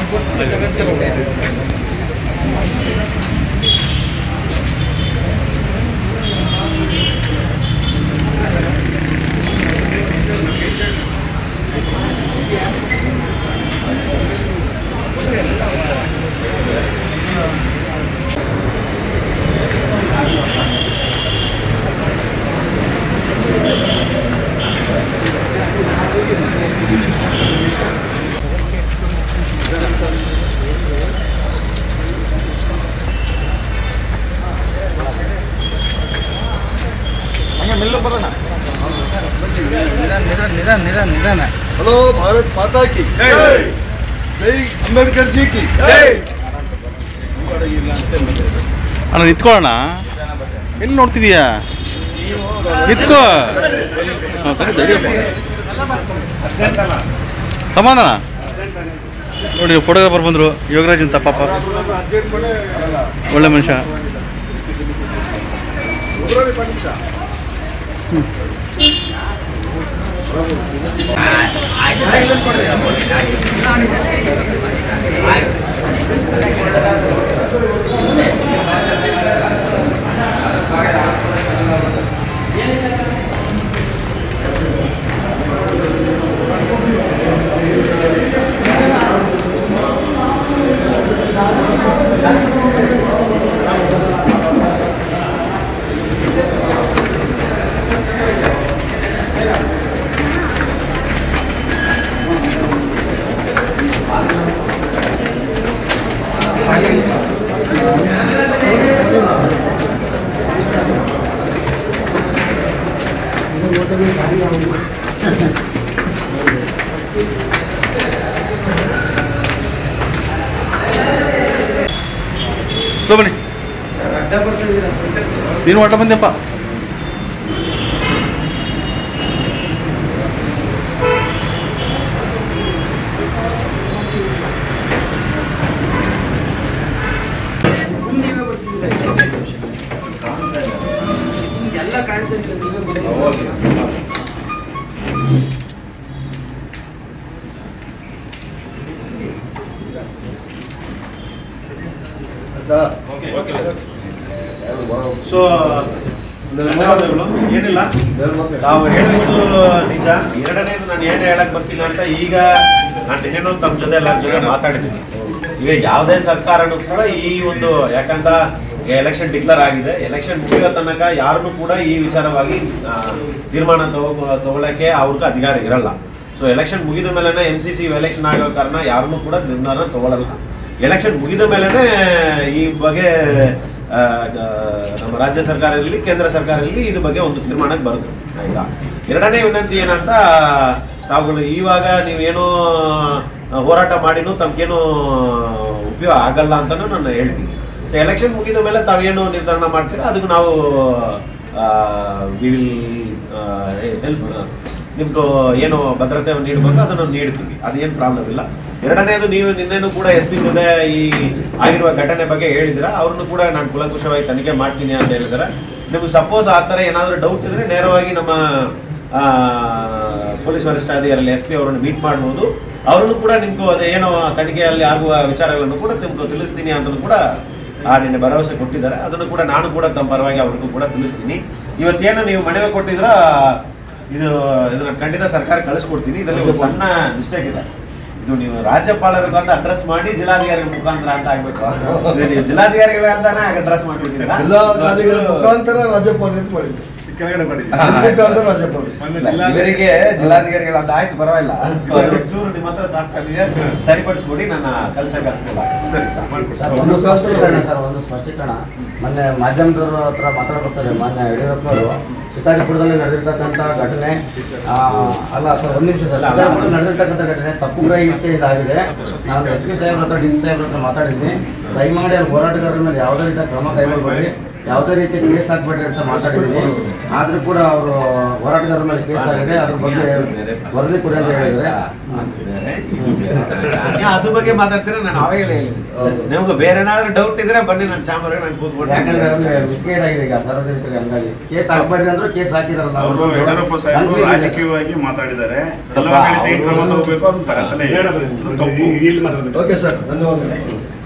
ಕೊಟ್ಟು ತಗೊಂತಾರೆ ನಿಧಾನ ನಿಧಾನ ನಿಧಾನ ನಿಧಾನ ನಿಧಾನ हेलो भारत माता की जय अंबेडकर जी की ಅಣ್ಣ ನಿಂತ್ಕೊಳ್ಳೋಣ ಎಲ್ಲಿ ನೋಡ್ತಿದೀಯಾ ನಿಂತ್ಕೋ ಹಾ, ತಡಿ, ತಡಿಯಪ್ಪ. ಸಮಾಧಾನ ನೋಡಿ ಫೋಟೋಗ್ರಾಫರ್ ಬಂದರು ಯೋಗರಾಜ್ ಅಂತ ಪಾಪ ಒಳ್ಳೆ ಮನುಷ್ಯ ಸ್ಲೋ ಬನ್ನಿ ನೀನು ಹೊರಟ ಬಂದೆಪ್ಪ ಸೊ ಧನ್ಯವಾದಗಳು ಏನಿಲ್ಲ ತಾವು ಹೇಳಿರೋದು ನಿಜ ಎರಡನೇದು ನಾನು ಏನು ಹೇಳಕ್ ಬರ್ತೀನಿ ಅಂತ ಈಗ ನಾನು ಇನ್ನೇನು ತಮ್ಮ ಜೊತೆ ಎಲ್ಲರ ಜೊತೆ ಮಾತಾಡಿದ್ದೀನಿ ಈಗ ಯಾವುದೇ ಸರ್ಕಾರನೂ ಕೂಡ ಈ ಒಂದು ಯಾಕಂತ ಎಲೆಕ್ಷನ್ ಡಿಕ್ಲೇರ್ ಆಗಿದೆ ಎಲೆಕ್ಷನ್ ಮುಗಿಯೋ ತನಕ ಯಾರನ್ನೂ ಕೂಡ ಈ ವಿಚಾರವಾಗಿ ಆ, ತೀರ್ಮಾನ ತಗೋ ತಗೊಳಕ್ಕೆ ಅವ್ರಿಗೆ ಅಧಿಕಾರ ಇರಲ್ಲ ಸೊ ಎಲೆಕ್ಷನ್ ಮುಗಿದ ಮೇಲೆ ಎಂ ಸಿ ಸಿ ಎಲೆಕ್ಷನ್ ಆಗೋ ಕಾರಣ ಯಾರನ್ನೂ ಕೂಡ ನಿರ್ಧಾರ ತಗೊಳ್ಳಲ್ಲ ಎಲೆಕ್ಷನ್ ಮುಗಿದ ಮೇಲೆನೆ ಈ ಬಗ್ಗೆ ಆ, ಆ, ನಮ್ಮ ರಾಜ್ಯ ಸರ್ಕಾರ ಇರಲಿ ಕೇಂದ್ರ ಸರ್ಕಾರ ಇರಲಿ ಇದ್ರ ಬಗ್ಗೆ ಒಂದು ತೀರ್ಮಾನಕ್ಕೆ ಬರುತ್ತೆ ಆಯ್ತಾ ಎರಡನೇ ವಿನಂತಿ ಏನಂತ ತಾವುಗಳು ಇವಾಗ ನೀವೇನೋ ಹೋರಾಟ ಮಾಡಿನೂ ತಮ್ಗೇನು ಉಪಯೋಗ ಆಗಲ್ಲ ಅಂತಾನು ನಾನು ಹೇಳ್ತೀನಿ ಸೊ ಎಲೆಕ್ಷನ್ ಮುಗಿದ ಮೇಲೆ ತಾವೇನು ನಿರ್ಧಾರ ಮಾಡ್ತೀರಾ ಅದಕ್ಕೆ ನಾವು ವಿ ವಿಲ್ ಹೆಲ್ಪ್ ನಿಮ್ದು ಏನು ಭದ್ರತೆ ನೀಡಬೇಕು ಅದನ್ನು ನೀಡ್ತೀವಿ ಅದೇನು ಪ್ರಾಬ್ಲಮ್ ಇಲ್ಲ ಎರಡನೇದು ನೀವು ನಿನ್ನೆನೂ ಕೂಡ ಎಸ್ ಪಿ ಜೊತೆ ಈ ಆಗಿರುವ ಘಟನೆ ಬಗ್ಗೆ ಹೇಳಿದಿರ ಅವ್ರನ್ನು ಕೂಡ ನಾನು ಕುಲಂಕುಷವಾಗಿ ತನಿಖೆ ಮಾಡ್ತೀನಿ ಅಂತ ಹೇಳಿದಾರೆ ನಿಮ್ಗೆ ಸಪೋಸ್ ಆ ಥರ ಏನಾದರೂ ಡೌಟ್ ಇದ್ರೆ ನೇರವಾಗಿ ನಮ್ಮ ಆ, ಪೊಲೀಸ್ ವರಿಷ್ಠಾಧಿಕಾರಿಯಲ್ಲಿ ಎಸ್ ಪಿ ಅವರನ್ನು ಮೀಟ್ ಮಾಡ್ಬೋದು ಅವರನ್ನು ಕೂಡ ನಿಮ್ಗೆ ಅದು ಏನೋ ತನಿಖೆಯಲ್ಲಿ ಆಗುವ ವಿಚಾರಗಳನ್ನು ಕೂಡ ನಿಮ್ಗೆ ತಿಳಿಸ್ತೀನಿ ಅಂತಲೂ ಕೂಡ ಆ ನಿನ್ನೆ ಭರವಸೆ ಕೊಟ್ಟಿದ್ದಾರೆ ಅದನ್ನು ಕೂಡ ನಾನು ಕೂಡ ತಮ್ಮ ಪರವಾಗಿ ಅವ್ರಿಗೂ ಕೂಡ ತಿಳಿಸ್ತೀನಿ ಇವತ್ತೇನು ನೀವು ಮನವಿ ಕೊಟ್ಟಿದ್ರ ಇದು ಇದನ್ನ ಖಂಡಿತ ಸರ್ಕಾರ ಕಳಿಸ್ಕೊಡ್ತೀನಿ ಇದರಲ್ಲಿ ಒಂದು ಸಣ್ಣ ಮಿಸ್ಟೇಕ್ ಇದೆ ಇದು ನೀವು ರಾಜ್ಯಪಾಲರಿಗೆ ಅಂತ ಅಡ್ರೆಸ್ ಮಾಡಿ ಜಿಲ್ಲಾಧಿಕಾರಿಗಳ ಮುಖಾಂತರ ಅಂತ ಆಗ್ಬೇಕು ಇದು ನೀವು ಜಿಲ್ಲಾಧಿಕಾರಿಗಳ ಅಂತಾನೆ ಅಡ್ರೆಸ್ ಮಾಡ್ಬಿಟ್ಟಿದ್ದೀರಾ ಎಲ್ಲ ರಾಜ್ಯಗಳ ಮುಖಾಂತರ ರಾಜ್ಯಪಾಲ ಮಾಡಿದ್ರು ಕೆಳಗಡೆ ಮಾಡಿ ಮುಖಾಂತರ ರಾಜ್ಯಪಾಲ ಇವರಿಗೆ ಜಿಲ್ಲಾಧಿಕಾರಿಗಳ ಅಂತ ಆಯ್ತು ಪರವಾಗಿಲ್ಲ ಸೊ ಚೂರು ನಿಮ್ಮ ಹತ್ರ ಸಾಕಾಗಿದೆ ಸರಿಪಡಿಸ್ಕೊಡಿ ನನ್ನ ಕಲ್ಸಕ್ಕೆ ಆಗ್ತಿಲ್ಲ ಸರಿ ಸರ್ ಒಂದು ಸ್ಪಷ್ಟೀಕರಣ ಸರ್ ಒಂದು ಸ್ಪಷ್ಟೀಕರಣ ಮೊನ್ನೆ ಮಾಧ್ಯಮದವ್ರ ಹತ್ರ ಮಾತಾಡ್ಕೊತಾರೆ ಮಾನ್ಯ ಯಡಿಯೂರಪ್ಪ ಅವರು ಶಿಕಾರಿಪುರದಲ್ಲಿ ನಡೆದಿರ್ತಕ್ಕಂಥ ಘಟನೆ ಆ, ಅಲ್ಲ ಸರ್ ಒಂದು ನಿಮಿಷ ಸರ್ ಶಿಕಾರಿಪುರದಲ್ಲಿ ನಡೆದಿರ್ತಕ್ಕಂಥ ಘಟನೆ ತಪ್ಪು ಗ್ರಹಿಕೆಯಿಂದ ಆಗಿದೆ ನಾನು ಎಸ್ ಪಿ ಸಾಹೇಬ್ರ ಹತ್ರ ಡಿ ಸಿ ಸಾಹೇಬ್ರ ಹತ್ರ ಮಾತಾಡಿದ್ದೀನಿ ದಯಮಾಡಿ ಅಲ್ಲಿ ಹೋರಾಟಗಾರರ ಮೇಲೆ ಯಾವುದೇ ರೀತಿಯ ಕ್ರಮ ಕೈಗೊಳ್ಳಬೇಡಿ ಯಾವುದೇ ರೀತಿ ಕೇಸ್ ಹಾಕ್ಬೇಡ್ರಿ ಅಂತ ಮಾತಾಡಿದ್ದೀನಿ ಆದ್ರೂ ಕೂಡ ಅವರು ಹೋರಾಟಗಾರರ ಮೇಲೆ ಕೇಸ್ ಆಗಿದೆ ಅದ್ರ ಬಗ್ಗೆ ವರದಿ ಕೊಡಿ ಅಂತ ಹೇಳಿದ್ರೆ ಬೇರೆ, ಇದು ಬೇರೆ. ನೀವು ಅದ್ರ ಬಗ್ಗೆ ಮಾತಾಡ್ತೀರಾ ನಾನು ಅವಾಗಲೇ ಹೇಳಿದ್ದೀನಿ ನಿಮ್ಗೆ ಬೇರೆ ಏನಾದ್ರು ಡೌಟ್ ಇದ್ರೆ ಬನ್ನಿ ನನ್ನ ಚಾಂಬರ್ಗೆ ನಾನು ಕೂತ್ಕೊಂಡು ಯಾಕಂದ್ರೆ ಅವ್ರಿಗೆ ಮಿಸ್ಗೈಡ್ ಆಗಿದೆ ಈಗ ಸಾರ್ವಜನಿಕರಿಗೆ ಹಂಗಾಗಿ ಕೇಸ್ ಹಾಕ್ಬೇಡ್ರಿ ಅಂದ್ರೆ ಕೇಸ್ ಹಾಕಿದಾರಲ್ಲ ಅವರು ಅವ್ರು. ಯಡಿಯೂರಪ್ಪ ಸಾಹೇಬರು Confusion ಇದೆ. ರಾಜಕೀಯವಾಗಿ ಮಾತಾಡಿದ್ದಾರೆ ಸ್ವಲ್ಪ ಕೆಲವು ಕಡೆ ಕ್ರಮ ತಗೋಬೇಕು ಅದನ್ನ ತಗತ್ತಲೇ ಇಲ್ಲ. ಅದು ತಪ್ಪು ಓಕೆ ಸರ್ ಧನ್ಯವಾದಗಳು